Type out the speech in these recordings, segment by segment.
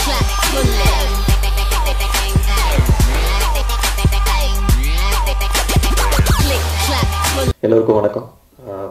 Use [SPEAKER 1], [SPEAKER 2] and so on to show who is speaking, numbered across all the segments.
[SPEAKER 1] clap your leg. Click clap your
[SPEAKER 2] எல்லோருக்கும் வணக்கம் ஆஹ்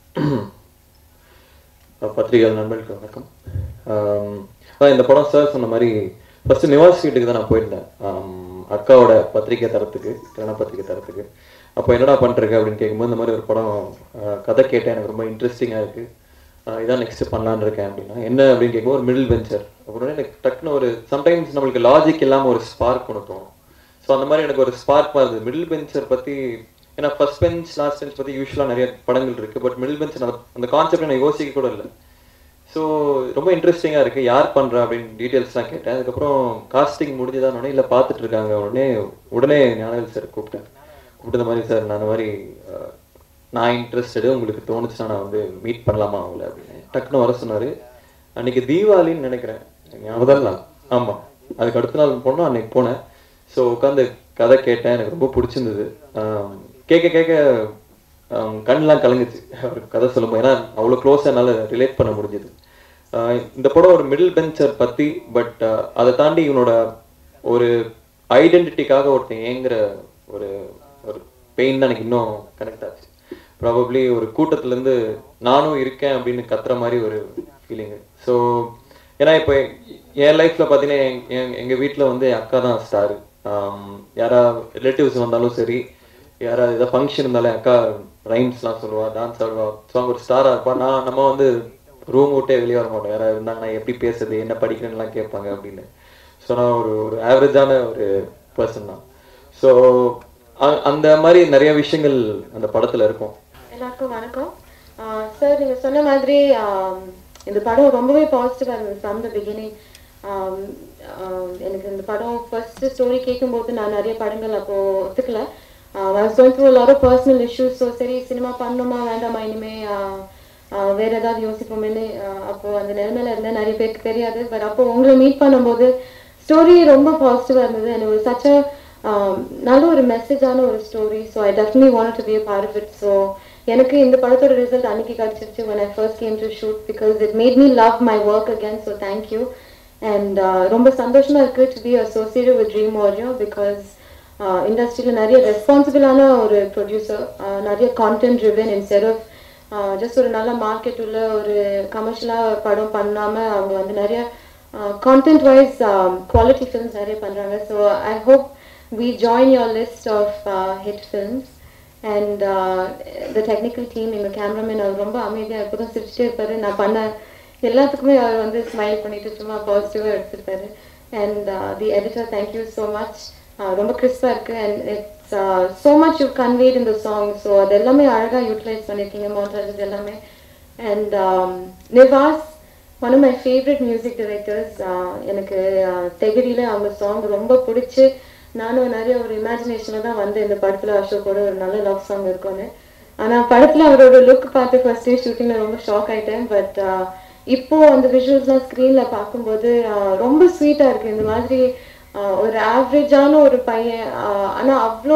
[SPEAKER 2] பத்திரிகை நண்பர்களுக்கு வணக்கம் ஆஹ் அதான் இந்த படம் சார் சொன்ன மாதிரி ஃபர்ஸ்ட் நிவாஸ் வீட்டுக்கு தான் நான் போயிருந்தேன் ஆஹ் அக்காவோட பத்திரிகை தரத்துக்கு கல்யாண பத்திரிகை தரத்துக்கு அப்போ என்னடா பண்ணிருக்க அப்படின்னு கேட்கும்போது இந்த மாதிரி ஒரு படம் ஆஹ் கதை கேட்டேன் எனக்கு ரொம்ப இன்ட்ரெஸ்டிங்காக இருக்குது இதான் நெக்ஸ்ட் பண்ணலான்னு இருக்கேன் அப்படின்னா என்ன அப்படின்னு கேட்கும்போது ஒரு மிடில் வெஞ்சர் அப்படின்னு எனக்கு டக்குன்னு ஒரு சம்டைம்ஸ் நம்மளுக்கு லாஜிக் இல்லாமல் ஒரு ஸ்பார்க் ஒன்று தோணும் ஸோ அந்த மாதிரி எனக்கு ஒரு ஸ்பார்க் வருது மிடில் பெஞ்சர் பற்றி ஏன்னா ஃபர்ஸ்ட் பெஞ்ச் லாஸ்ட் பெஞ்ச் பற்றி யூஸ்வலாக நிறைய படங்கள் இருக்குது பட் மிடில் பெஞ்ச் அந்த அந்த கான்செப்ட் நான் யோசிக்க கூட இல்லை ஸோ ரொம்ப இன்ட்ரெஸ்டிங்காக இருக்குது யார் பண்ணுறா அப்படின்னு டீட்டெயில்ஸ்லாம் கேட்டேன் அதுக்கப்புறம் காஸ்டிங் முடிஞ்சுதான் உடனே இல்லை பார்த்துட்டு இருக்காங்க உடனே உடனே ஞானவேல் சார் கூப்பிட்டேன் கூப்பிட்டு இந்த மாதிரி சார் நான் இந்த மாதிரி அஹ், நான் இன்ட்ரெஸ்டடு உங்களுக்கு தோணுச்சுன்னா நான் வந்து மீட் பண்ணலாமா அவங்கள அப்படின்னு டக்குன்னு வர சொன்னார் அன்னைக்கு தீபாவளின்னு நினைக்கிறேன் முதல் நாள் ஆமாம் அதுக்கு அடுத்த நாள் போனோம் அன்னைக்கு போனேன் ஸோ உட்காந்து கதை கேட்டேன் எனக்கு ரொம்ப பிடிச்சிருந்தது ஆம், கேட்க கேட்க ஆம், கண்ணெலாம் கலங்குச்சு அவர் கதை சொல்லும்போது ஏன்னா அவ்வளோ க்ளோஸாக என்னால் ரிலேட் பண்ண முடிஞ்சது இந்த படம் ஒரு மிடில் பெஞ்சர் பற்றி பட் அதை தாண்டி இவனோட ஒரு ஐடென்டிட்டிக்காக ஒருத்தன் ஏங்குற ஒரு ஒரு பெயின் தான் எனக்கு இன்னும் கனெக்ட் ஆச்சு ப்ராபப்ளி ஒரு கூட்டத்துலேருந்து நானும் இருக்கேன் அப்படின்னு கத்துற மாதிரி ஒரு ஃபீலிங்கு ஸோ ஏன்னா இப்போ என் லைஃப்பில் பார்த்தீங்கன்னா எங் எங்கள் வீட்டில் வந்து என் அக்கா தான் ஸ்டாரு யாரா ரிலேட்டிவ்ஸ் வந்தாலும் சரி யாராவது ஏதாவது ஃபங்க்ஷன் இருந்தாலும் அக்கா ரைம்ஸ்லாம் சொல்லுவா டான்ஸ் ஆடுவா ஸோ அவங்க ஒரு ஸ்டாராக இருப்பா நான் நம்ம வந்து ரூம் விட்டே வெளியே வர மாட்டோம் யாராவது இருந்தாங்கன்னா எப்படி பேசுறது என்ன படிக்கிறேன்லாம் கேட்பாங்க அப்படின்னு ஸோ நான் ஒரு ஒரு ஆவரேஜான ஒரு பர்சன் தான் ஸோ அந்த மாதிரி நிறைய விஷயங்கள் அந்த படத்தில் இருக்கும்
[SPEAKER 3] எல்லாருக்கும் வணக்கம் சார் நீங்க சொன்ன மாதிரி ஆம், இந்த படம் ரொம்பவே பாசிட்டிவாக இருந்தது ஃப்ரம் த பிகினிங் எனக்கு இந்த படம் ஃபர்ஸ்ட் ஸ்டோரி கேட்கும்போது நான் நிறைய படங்கள் அப்போ ஒத்துக்கல லாட் பர்சனல் இஷ்யூஸ் ஸோ சரி சினிமா பண்ணணுமா வேண்டாமா இனிமே ஆஹ், ஆஹ், வேற ஏதாவது யோசிப்போமேன்னு ஆஹ், அப்போ அந்த நிலைமையில இருந்தேன் நிறைய பேருக்கு தெரியாது பட் அப்போ உங்களை மீட் பண்ணும்போது ஸ்டோரி ரொம்ப பாசிட்டிவாக இருந்தது எனக்கு ஒரு சச்ச நல்ல ஒரு மெசேஜான ஒரு story so I definitely want to be a part of it so எனக்கு இந்த படத்தோட ரிசல்ட் அன்னைக்கு கிடைச்சிருச்சு when I first came to shoot because it made me love my work again so thank you and uh, ரொம்ப சந்தோஷமா இருக்கு to be associated with Dream Audio because இண்டஸ்ட்ரியில் நிறைய ரெஸ்பான்சிபிளான ஒரு ப்ரொடியூசர் நிறைய content driven instead of just ஒரு நல்ல market உள்ள ஒரு கமர்ஷியலாக படம் பண்ணாமல் அவங்க வந்து நிறைய கான்டென்ட் வைஸ் குவாலிட்டி ஃபிலிம்ஸ் நிறைய பண்ணுறாங்க so I hope we join your list of hit films and the technical team எங்கள் கேமராமேன் அவர் ரொம்ப அமைதியாக எப்போதும் சிரிச்சிட்டே இருப்பாரு நான் பண்ண எல்லாத்துக்குமே அவர் வந்து ஸ்மைல் பண்ணிட்டு சும்மா பாசிட்டிவாக எடுத்திருப்பாரு and the editor thank you so much ரொம்ப கிறிஸ்பாக இருக்குது and it's so much you conveyed இந்த சாங் ஸோ அது எல்லாமே அழகாக யூட்டிலைஸ் பண்ணியிருக்கீங்க மோட்டார்ஸ் எல்லாமே and Nivas one of my favourite music directors எனக்கு தெகடியில் அவங்க சாங் ரொம்ப பிடிச்சி நானும் நிறைய ஒரு இமேஜினேஷனில் தான் வந்து இந்த படத்தில் அசோக்கோட ஒரு நல்ல லவ் சாங் இருக்கும்னு ஆனால் படத்தில் அவரோட லுக் பார்த்து ஃபர்ஸ்ட் டே ஷூட்டிங்கில் ரொம்ப ஷாக் ஆயிட்டேன் பட் இப்போ அந்த விஷுவல்ஸ்லாம் ஸ்க்ரீனில் பார்க்கும்போது ஆஹ் ரொம்ப ஸ்வீட்டாக இருக்குது இந்த மாதிரி ஆஹ் ஒரு ஆவரேஜான ஒரு பையன் ஆனால் அவ்வளோ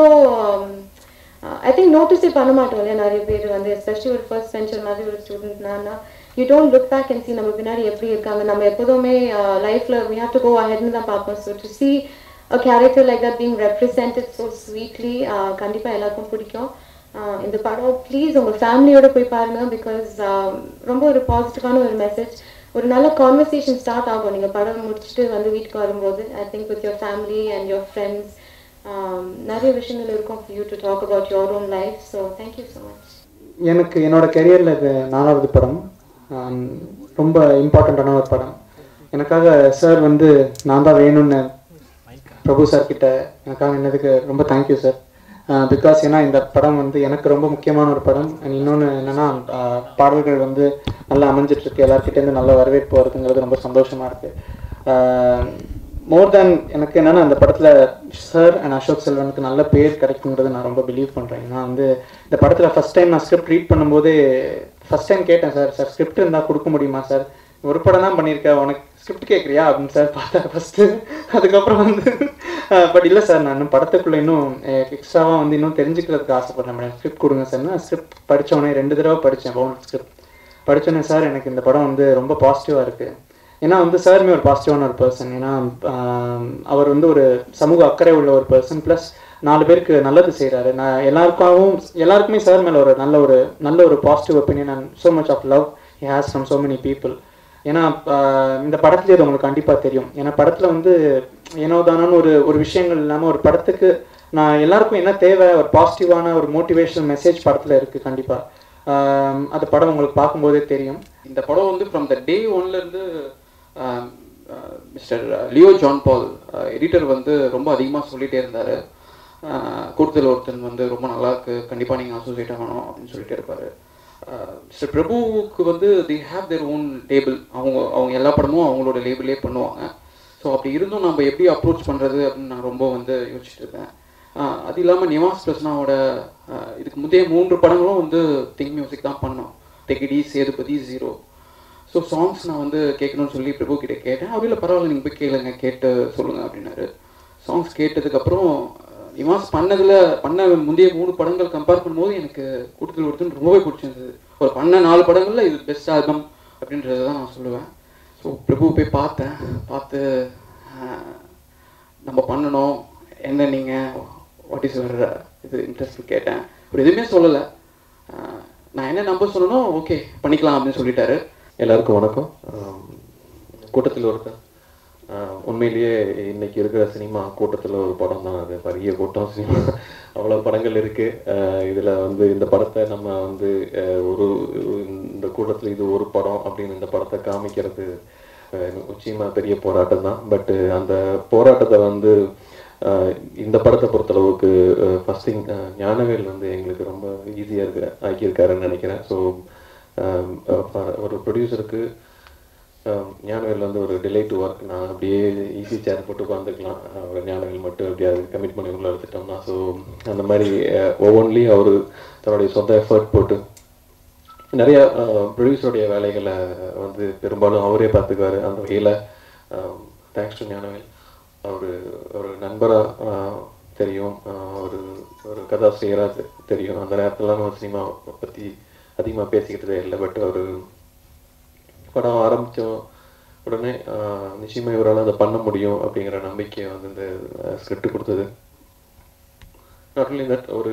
[SPEAKER 3] ஐ திங்க் நோட்டீஸே பண்ண மாட்டோம் இல்லையா நிறைய பேர் வந்து எஸ்பெஷலி ஒரு ஃபர்ஸ்ட் பெஞ்சர் மாதிரி ஒரு ஸ்டூடெண்ட்னா you don't look back and see நம்ம பின்னாடி எப்படி இருக்காங்க நம்ம எப்போதுமே லைஃப்பில் வி ஹாவ் டு கோ அஹெட்னு தான் பார்ப்போம் so to see a character like that being represented so sweetly கண்டிப்பாக எல்லாருக்கும் பிடிக்கும் ஆஹ் இந்த படம் ப்ளீஸ் உங்கள் ஃபேமிலியோட போய் பாருங்க பிகாஸ் ரொம்ப ஒரு பாசிட்டிவான ஒரு மெசேஜ் ஒரு நல்ல கான்வர்சேஷன் ஸ்டார்ட் ஆகும் நீங்கள் படம் முடிச்சுட்டு வந்து வீட்டுக்கு வரும்போது I think with your family and your friends நிறைய விஷயங்கள் இருக்கும் you to talk about your own life so thank you so much
[SPEAKER 4] எனக்கு என்னோட கெரியரில் இது நாலாவது படம் ஆம், ரொம்ப இம்பார்ட்டண்ட்டான ஒரு படம் எனக்காக சார் வந்து நான் தான் வேணும்னு பிரபு சார் கிட்ட எனக்காக நின்னதுக்கு ரொம்ப தேங்க்யூ சார் பிகாஸ் ஏன்னா இந்த படம் வந்து எனக்கு ரொம்ப முக்கியமான ஒரு படம் அண்ட் இன்னொன்று என்னென்னா பாடல்கள் வந்து நல்லா அமைஞ்சிட்டு இருக்கு எல்லாருக்கிட்டேருந்து நல்ல வரவேற்பு வருதுங்கிறது ரொம்ப சந்தோஷமாக இருக்குது மோர் தேன் எனக்கு என்னன்னா அந்த படத்தில் சார் அண்ட் அசோக் செல்வனுக்கு நல்ல பேர் கிடைக்குங்கிறது நான் ரொம்ப பிலீவ் பண்ணுறேன் நான் வந்து இந்த படத்தில் ஃபஸ்ட் டைம் நான் ஸ்கிரிப்ட் ரீட் பண்ணும்போதே ஃபஸ்ட் டைம் கேட்டேன் சார் சார் ஸ்கிரிப்ட் இருந்தால் கொடுக்க முடியுமா சார் ஒரு படம் தான் பண்ணியிருக்கேன் உனக்கு ஸ்கிரிப்ட் கேட்குறியா அப்படின்னு சார் பார்த்தேன் ஃபஸ்ட்டு அதுக்கப்புறம் வந்து பட் இல்லை சார் நான் இன்னும் படத்துக்குள்ளே இன்னும் எக்ஸ்ட்ராவாக வந்து இன்னும் தெரிஞ்சுக்கிறதுக்கு ஆசைப்படுறேன் மேடம் ஸ்கிரிப்ட் கொடுங்க சார் நான் ஸ்கிரிப்ட் படித்தவொடனே ரெண்டு தடவை படித்தேன் பவுண்ட் ஸ்கிரிப்ட் படித்தோன்னே சார் எனக்கு இந்த படம் வந்து ரொம்ப பாசிட்டிவாக இருக்குது ஏன்னா வந்து சாருமே ஒரு பாசிட்டிவான ஒரு பர்சன் ஏன்னா ஆம், அவர் வந்து ஒரு சமூக அக்கறை உள்ள ஒரு பர்சன் ப்ளஸ் நாலு பேருக்கு நல்லது செய்கிறாரு நான் எல்லாருக்காகவும் எல்லாருக்குமே சார் மேலே ஒரு நல்ல ஒரு நல்ல ஒரு positive opinion and so much of love he has from so many people ஏன்னா ஆஹ், இந்த படத்துலேயே அது உங்களுக்கு கண்டிப்பாக தெரியும் ஏன்னா படத்தில் வந்து ஏனோ தானோன்னு ஒரு ஒரு விஷயங்கள் இல்லாமல் ஒரு படத்துக்கு நான் எல்லாருக்கும் என்ன தேவை ஒரு பாசிட்டிவான ஒரு மோட்டிவேஷனல் மெசேஜ் படத்தில் இருக்குது கண்டிப்பாக அந்த படம் உங்களுக்கு பார்க்கும்போதே தெரியும்
[SPEAKER 5] இந்த படம் வந்து ஃப்ரம் த டே ஒன்லேருந்து mister Leo John Paul editor வந்து ரொம்ப அதிகமாக சொல்லிகிட்டே இருந்தார் கூடுதல் ஒருத்தன் வந்து ரொம்ப நல்லா இருக்கு கண்டிப்பாக நீங்கள் அசோசியேட் ஆகணும் அப்படின்னு சொல்லிட்டே இருப்பார் மிஸ்டர் பிரபுவுக்கு வந்து the have their own label அவங்க அவங்க எல்லா படமும் அவங்களோட லேபிளே பண்ணுவாங்க ஸோ அப்படி இருந்தும் நம்ம எப்படி அப்ரோச் பண்ணுறது அப்படின்னு நான் ரொம்ப வந்து யோசிச்சுட்டு இருக்கேன் ஆஹ் அது இல்லாமல் நிவாஸ் பிரஸ்னாவோட ஆஹ் இதுக்கு முந்தைய மூன்று படங்களும் வந்து திங் மியூசிக் தான் பண்ணோம் Thegidi Sethupathi zero so songs நான் வந்து கேட்கணும்னு சொல்லி பிரபு கிட்ட கேட்டேன் அவர் இல்லை பரவாயில்ல நீங்கள் போய் கேளுங்க கேட்டு சொல்லுங்க அப்படின்னாரு சாங்ஸ் கேட்டதுக்கப்புறம் நிவாஸ் பண்ணதில் பண்ண முந்தைய மூணு படங்கள் கம்பேர் பண்ணும்போது எனக்கு கூட்டத்தில் ஒருத்தன் ரொம்பவே பிடிச்சிருந்தது ஒரு பண்ண நாலு படங்களில் இது பெஸ்ட் ஆல்பம் அப்படின்றத தான் நான் சொல்லுவேன் ஸோ பிரபு போய் பார்த்தேன் பார்த்து ஆஹ், நம்ம பண்ணணும் என்ன நீங்கள் வாட் இஸ் யுவர் இது இன்ட்ரெஸ்ட் கேட்டேன் அவர் எதுவுமே சொல்லலை ஆஹ், நான் என்ன நம்பர் சொல்லணும் ஓகே பண்ணிக்கலாம் அப்படின்னு சொல்லிட்டாரு
[SPEAKER 2] எல்லாருக்கும் வணக்கம் ஆம், கூட்டத்தில் ஒருத்தர் ஆஹ், உண்மையிலேயே இன்னைக்கு இருக்கிற சினிமா கூட்டத்தில் ஒரு படம் தான் அது பெரிய கூட்டம் சினிமா அவ்வளோ படங்கள் இருக்குது இதில் வந்து இந்த படத்தை நம்ம வந்து ஆஹ், ஒரு இந்த கூட்டத்தில் இது ஒரு படம் அப்படின்னு இந்த படத்தை காமிக்கிறது ஆஹ், நிச்சயமா பெரிய போராட்டம் தான் பட்டு அந்த போராட்டத்தை வந்து ஆஹ், இந்த படத்தை பொறுத்தளவுக்கு ஃபர்ஸ்ட் திங் ஞானவேல் வந்து எங்களுக்கு ரொம்ப ஈஸியாக இருக்கிற ஆக்கியிருக்காருன்னு நினைக்கிறேன் ஸோ ஒரு ப்ரொடியூசருக்கு ஞானவேல் வந்து ஒரு டிலே டு ஒர்க் நான் அப்படியே ஈஸி சேர் போட்டு உட்காந்துக்கலாம் அவர் ஞானவேல் மட்டும் அப்படியே அது கமிட் பண்ணி உள்ள எடுத்துட்டோம்னா ஸோ அந்த மாதிரி ஒவ்வொன்றிலையும் அவர் தன்னுடைய சொந்த எஃபர்ட் போட்டு நிறைய ப்ரொடியூசருடைய வேலைகளை வந்து பெரும்பாலும் அவரே பார்த்துக்குவாரு அந்த வகையில் தேங்க்ஸ் டு ஞானவேல் அவர் ஒரு நண்பராக தெரியும் ஆஹ் ஒரு ஒரு கதாசிரியராக தெரியும் அந்த நேரத்துலலாம் நம்ம சினிமா பற்றி அதிகமாக பேசிக்கிட்டதே இல்லை பட் அவர் படம் ஆரம்பித்தோம் உடனே ஆஹ் நிச்சயமா இவரால் அதை பண்ண முடியும் அப்படிங்கிற நம்பிக்கையை வந்து இந்த ஸ்கிரிப்ட் கொடுத்தது நாட் only தட் ஒரு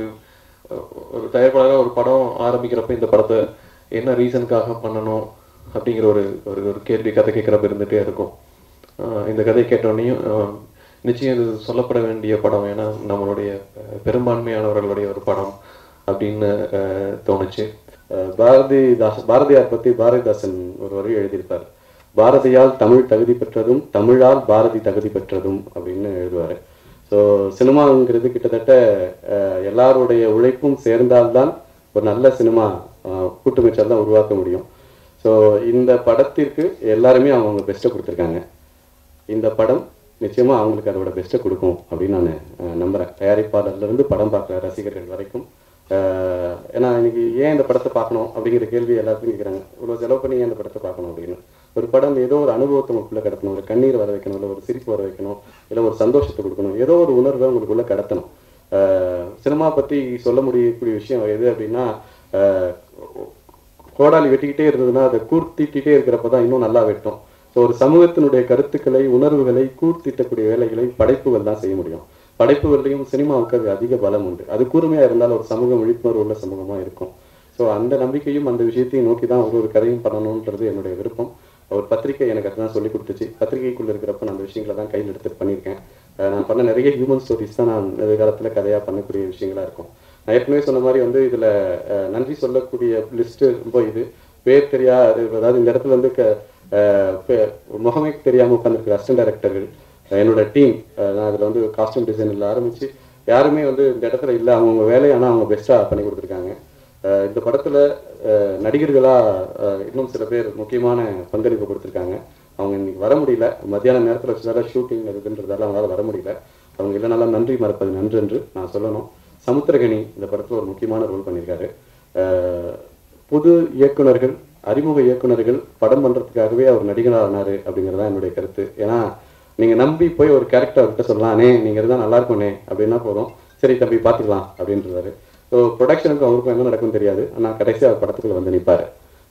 [SPEAKER 2] ஒரு தயாரிப்பாளராக ஒரு படம் ஆரம்பிக்கிறப்ப இந்த படத்தை என்ன ரீசனுக்காக பண்ணணும் அப்படிங்கிற ஒரு ஒரு ஒரு கேள்வி கதை கேட்குறப்ப இருந்துகிட்டே இருக்கும் ஆஹ் இந்த கதையை கேட்டோடனையும் ஆஹ் நிச்சயம் இது சொல்லப்பட வேண்டிய படம் ஏன்னா நம்மளுடைய அஹ், பெரும்பான்மையானவர்களுடைய ஒரு படம் அப்படின்னு ஆஹ், தோணுச்சு
[SPEAKER 6] அஹ் பாரதிதாசன் பாரதியார் பத்தி பாரதிதாசன் ஒரு வரி எழுதியிருப்பார் பாரதியால் தமிழ் தகுதி பெற்றதும் தமிழால் பாரதி தகுதி பெற்றதும் அப்படின்னு எழுதுவார் ஸோ சினிமாங்கிறது கிட்டத்தட்ட அஹ், எல்லாருடைய உழைப்பும் சேர்ந்தால்தான் ஒரு நல்ல சினிமா அஹ், கூட்டுமைச்சல் தான் உருவாக்க முடியும் ஸோ இந்த படத்திற்கு எல்லாருமே அவங்க பெஸ்ட்டை கொடுத்துருக்காங்க இந்த படம் நிச்சயமா அவங்களுக்கு அதோட பெஸ்ட்டை கொடுக்கும் அப்படின்னு நான் அஹ், நம்புறேன் தயாரிப்பாளர்ல இருந்து படம் பார்க்குற ரசிகர்கள் வரைக்கும் அஹ், ஏன்னா இன்னைக்கு ஏன் இந்த படத்தை பார்க்கணும் அப்படிங்கிற கேள்வி எல்லாத்துக்கும் கேட்குறாங்க இவ்வளோ செலவு பண்ணி ஏன் இந்த படத்தை பார்க்கணும் அப்படின்னு ஒரு படம் ஏதோ ஒரு அனுபவத்தை உங்களுக்குள்ள கடத்தணும் ஒரு கண்ணீர் வர வைக்கணும் இல்லை ஒரு சிரிப்பு வர வைக்கணும் இல்லை ஒரு சந்தோஷத்தை கொடுக்கணும் ஏதோ ஒரு உணர்வை உங்களுக்குள்ள கடத்தணும் அஹ், சினிமா பத்தி சொல்ல முடியக்கூடிய விஷயம் எது அப்படின்னா அஹ், கோடாலி வெட்டிக்கிட்டே இருந்ததுன்னா அதை கூர்த்திட்டே இருக்கிறப்ப தான் இன்னும் நல்லா வெட்டும் ஸோ ஒரு சமூகத்தினுடைய கருத்துக்களை உணர்வுகளை கூர்த்திட்டக்கூடிய வேலைகளை படைப்புகள் தான் செய்ய முடியும் படைப்புகள்லையும் சினிமாவுக்கு அது அதிக பலம் உண்டு அது கூர்மையா இருந்தால் ஒரு சமூகம் விழிப்புணர்வு உள்ள சமூகமா இருக்கும் ஸோ அந்த நம்பிக்கையும் அந்த விஷயத்தையும் நோக்கி தான் ஒரு ஒரு கதையும் பண்ணணுன்றது என்னுடைய விருப்பம் ஒரு பத்திரிக்கை எனக்கு அதுதான் சொல்லி கொடுத்துச்சு பத்திரிகைக்குள்ள இருக்கிறப்ப நான் அந்த விஷயங்களை தான் கையில் எடுத்து பண்ணியிருக்கேன் அஹ் நான் பண்ண நிறைய ஹியூமன் ஸ்டோரிஸ் தான் நான் எதிர்காலத்துல கதையா பண்ணக்கூடிய விஷயங்களா இருக்கும் நான் ஏற்கனவே சொன்ன மாதிரி வந்து இதுல அஹ், நன்றி சொல்லக்கூடிய லிஸ்ட் ரொம்ப இது பேர் தெரியா அதாவது இந்த இடத்துல வந்து க- அஹ், பே- முகமே தெரியாம உட்காந்துருக்கிற அசிஸ்டன்ட் டைரக்டர்கள் என்னோட டீம் நான் அதில் வந்து காஸ்டியூம் டிசைனில் ஆரம்பிச்சு யாருமே வந்து இந்த இடத்துல இல்லை அவங்கவுங்க வேலையை ஆனால் அவங்க பெஸ்ட்டாக பண்ணி கொடுத்துருக்காங்க அஹ் இந்த படத்துல அஹ் நடிகர்களா அஹ் இன்னும் சில பேர் முக்கியமான பங்களிப்பு கொடுத்துருக்காங்க அவங்க இன்னைக்கு வர முடியல மத்தியான நேரத்துல வச்சதால ஷூட்டிங் இருக்குன்றதால அவங்களால வர முடியல அவங்க இல்லைனாலும் நன்றி மறப்பது நன்று என்று நான் சொல்லணும் சமுத்திரகனி இந்த படத்துல ஒரு முக்கியமான ரோல் பண்ணியிருக்காரு அஹ் புது இயக்குனர்கள் அறிமுக இயக்குனர்கள் படம் பண்றதுக்காகவே அவர் நடிகராக ஆனாரு அப்படிங்கிறதா என்னுடைய கருத்து ஏன்னா நீங்க நம்பி போய் ஒரு கேரக்டர் அவர்கிட்ட சொல்லலானே நீங்க இருந்தா நல்லா இருக்கும்னே அப்படின்னா போதும் சரி தம்பி பார்த்துக்கலாம் அப்படின்றாரு ஸோ ப்ரொடக்ஷனுக்கு அவருக்கும் என்ன நடக்கும்னு தெரியாது ஆனால் கடைசியாக அவர் படத்துக்குள்ள வந்து நிற்பாரு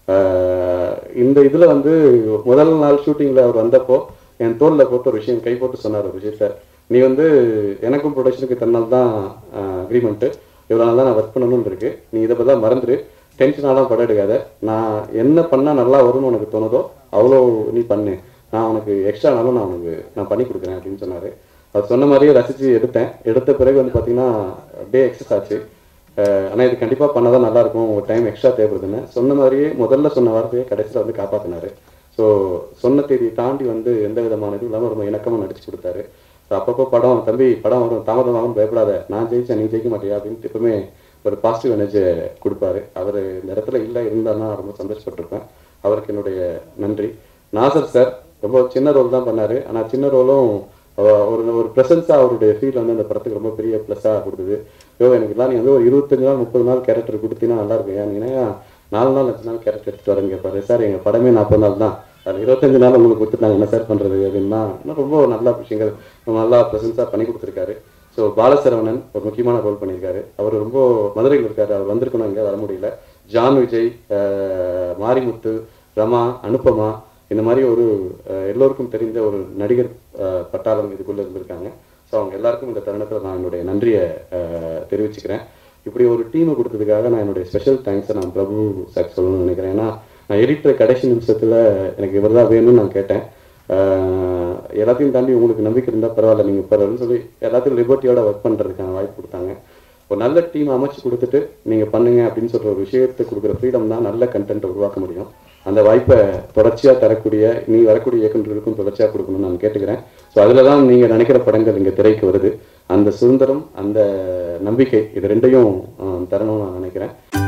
[SPEAKER 6] ஆஹ் இந்த இதில் வந்து முதல் நாள் ஷூட்டிங்கில் அவர் வந்தப்போ என் தோளில் போட்டு ஒரு விஷயம் கை போட்டு சொன்னார் ஒரு விஷயத்த நீ வந்து எனக்கும் ப்ரொடக்ஷனுக்கு தன்னால் தான் அக்ரிமெண்ட்டு இவ்வளோ நாள் தான் நான் ஒர்க் பண்ணணும்னு இருக்கு நீ இதை பற்றி மறந்துடு டென்ஷனாலாம் படம் எடுக்காத நான் என்ன பண்ணால் நல்லா வரும்னு உனக்கு தோணுதோ அவ்வளோ நீ பண்ணு நான் உனக்கு எக்ஸ்ட்ரானாலும் நான் உனக்கு நான் பண்ணி கொடுக்குறேன் அப்படின்னு சொன்னார் அவர் சொன்ன மாதிரியே ரசித்து எடுத்தேன் எடுத்த பிறகு வந்து பார்த்தீங்கன்னா அப்படியே எக்ஸஸ் ஆச்சு ஆனால் இது கண்டிப்பாக பண்ணால் தான் நல்லாயிருக்கும் ஒரு டைம் எக்ஸ்ட்ரா தேவைப்படுதுன்னு சொன்ன மாதிரியே முதல்ல சொன்ன வார்த்தையை கடைசியில் வந்து காப்பாற்றினாரு ஸோ சொன்ன தேதியை தாண்டி வந்து எந்த விதமான இதுவும் இல்லாமல் ரொம்ப இணக்கமாக நடிச்சு கொடுத்தாரு ஸோ அப்பப்போ படம் தம்பி படம் வரும் தாமதமாகும் பயப்படாத நான் ஜெயிச்சேன் நீ ஜெயிக்க மாட்டியா அப்படின்ட்டு எப்பவுமே ஒரு பாசிட்டிவ் எனர்ஜியை கொடுப்பாரு அவர் இந்த இடத்துல இல்லை இருந்தாருன்னா ரொம்ப சந்தோஷப்பட்டிருப்பேன் அவருக்கு என்னுடைய நன்றி நாசர் சார் ரொம்ப சின்ன ரோல் தான் பண்ணாரு ஆனால் சின்ன ரோலும் ஒரு ஒரு ப்ரெசன்ஸாக அவருடைய ஃபீல் வந்து அந்த படத்துக்கு ரொம்ப பெரிய ப்ளஸ்ஸாக கொடுத்தது யோ எனக்கு எல்லாம் நீ வந்து ஒரு இருபத்தஞ்சு நாள் முப்பது நாள் கேரக்டர் கொடுத்தீங்கன்னா நல்லா இருக்கும் ஏன் நீங்க நாலு நாள் அஞ்சு நாள் கேரக்டர் எடுத்துட்டு வரேன்னு கேட்பாரு சார் எங்கள் படமே நாற்பது நாள் தான் அதில் இருபத்தஞ்சு நாள் உங்களுக்கு கொடுத்துட்டாங்க என்ன சார் பண்ணுறது அப்படின்னா இன்னும் ரொம்ப நல்ல விஷயங்கள் ரொம்ப நல்லா ப்ரெசன்ஸாக பண்ணி கொடுத்துருக்காரு ஸோ பாலசரவணன் ஒரு முக்கியமான ரோல் பண்ணியிருக்காரு அவர் ரொம்ப மதுரையில் இருக்காரு அவர் வந்திருக்கணும் இங்கே வர முடியல ஜான் விஜய் அஹ், மாரிமுத்து ரமா அனுபமா இந்த மாதிரி ஒரு அஹ், எல்லோருக்கும் தெரிந்த ஒரு நடிகர் அஹ், பட்டாளம் இதுக்குள்ளே இருந்திருக்காங்க ஸோ அவங்க எல்லாருக்கும் இந்த தருணத்தில் நான் என்னுடைய நன்றியை அஹ், தெரிவிச்சுக்கிறேன் இப்படி ஒரு டீமை கொடுத்ததுக்காக நான் என்னுடைய ஸ்பெஷல் தேங்க்ஸை நான் பிரபு சார் சொல்லணும்னு நினைக்கிறேன் ஏன்னா நான் எடிட்டர் கடைசி நிமிஷத்தில் எனக்கு இவர் தான் வேணும்னு நான் கேட்டேன் ஆஹ் எல்லாத்தையும் தாண்டி உங்களுக்கு நம்பிக்கை இருந்தால் பரவாயில்ல நீங்கள் பரவாயில்லன்னு சொல்லி எல்லாத்தையும் லிபர்ட்டியோட ஒர்க் பண்ணுறதுக்கான வாய்ப்பு கொடுத்தாங்க ஒரு நல்ல டீம் அமைச்சு கொடுத்துட்டு நீங்கள் பண்ணுங்க அப்படின்னு சொல்கிற ஒரு விஷயத்தை கொடுக்குற ஃப்ரீடம் தான் நல்ல கண்டென்ட்டை உருவாக்க முடியும் அந்த வாய்ப்பை தொடர்ச்சியாக தரக்கூடிய நீ வரக்கூடிய இயக்குநர்களுக்கும் தொடர்ச்சியாக கொடுக்கணும்னு நான் கேட்டுக்கிறேன் ஸோ அதில் தான் நீங்கள் நினைக்கிற படங்கள் இங்கே திரைக்கு வருது அந்த சுதந்திரம் அந்த நம்பிக்கை இது ரெண்டையும் ஆஹ் தரணும்னு நான் நினைக்கிறேன்